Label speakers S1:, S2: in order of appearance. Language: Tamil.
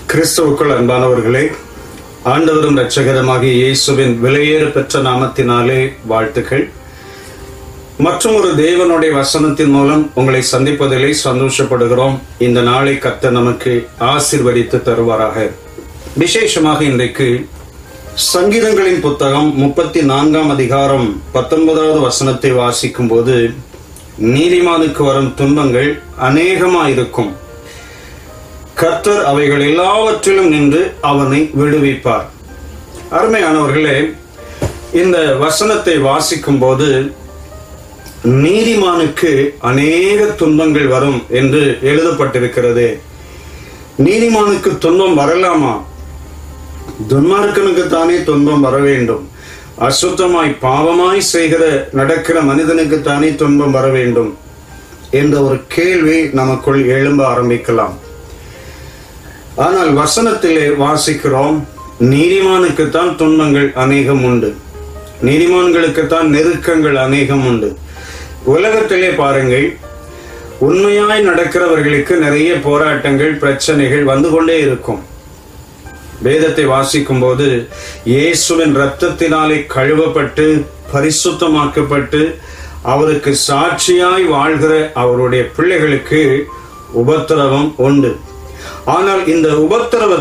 S1: கிறிஸ்துவுக்குள் அன்பானவர்களே ஆண்டவரும் இரட்சகரமாகிய இயேசுவின் விலையேற பெற்ற நாமத்தினாலே வாழ்த்துக்கள் மற்றும் ஒரு தேவனுடைய வசனத்தின் மூலம் உங்களை சந்திப்பதிலே சந்தோஷப்படுகிறோம் இந்த நாளை கத்த நமக்கு ஆசிர்வதித்து தருவாராக விசேஷமாக இன்றைக்கு சங்கீதங்களின் புத்தகம் முப்பத்தி நான்காம் அதிகாரம் பத்தொன்பதாவது வசனத்தை வாசிக்கும் போது நீதிமானுக்கு வரும் துன்பங்கள் அநேகமாயிருக்கும் கர்த்தர் அவைகள் எல்லாவற்றிலும் நின்று அவனை விடுவிப்பார் அருமையானவர்களே இந்த வசனத்தை வாசிக்கும் போது நீதிமானுக்கு அநேக துன்பங்கள் வரும் என்று எழுதப்பட்டிருக்கிறது நீதிமானுக்கு துன்பம் வரலாமா துன்மார்க்கனுக்கு தானே துன்பம் வர வேண்டும் அசுத்தமாய் பாவமாய் செய்கிற நடக்கிற மனிதனுக்கு தானே துன்பம் வர வேண்டும் என்ற ஒரு கேள்வி நமக்குள் எழும்ப ஆரம்பிக்கலாம் ஆனால் வசனத்திலே வாசிக்கிறோம் நீதிமானுக்குத்தான் துன்பங்கள் அநேகம் உண்டு நீதிமான்களுக்குத்தான் நெருக்கங்கள் அநேகம் உண்டு உலகத்திலே பாருங்கள் உண்மையாய் நடக்கிறவர்களுக்கு நிறைய போராட்டங்கள் பிரச்சனைகள் வந்து கொண்டே இருக்கும் வேதத்தை வாசிக்கும் போது இயேசுவின் ரத்தத்தினாலே கழுவப்பட்டு பரிசுத்தமாக்கப்பட்டு அவருக்கு சாட்சியாய் வாழ்கிற அவருடைய பிள்ளைகளுக்கு உபத்திரவம் உண்டு ஆனால் இந்த உபத்திரவ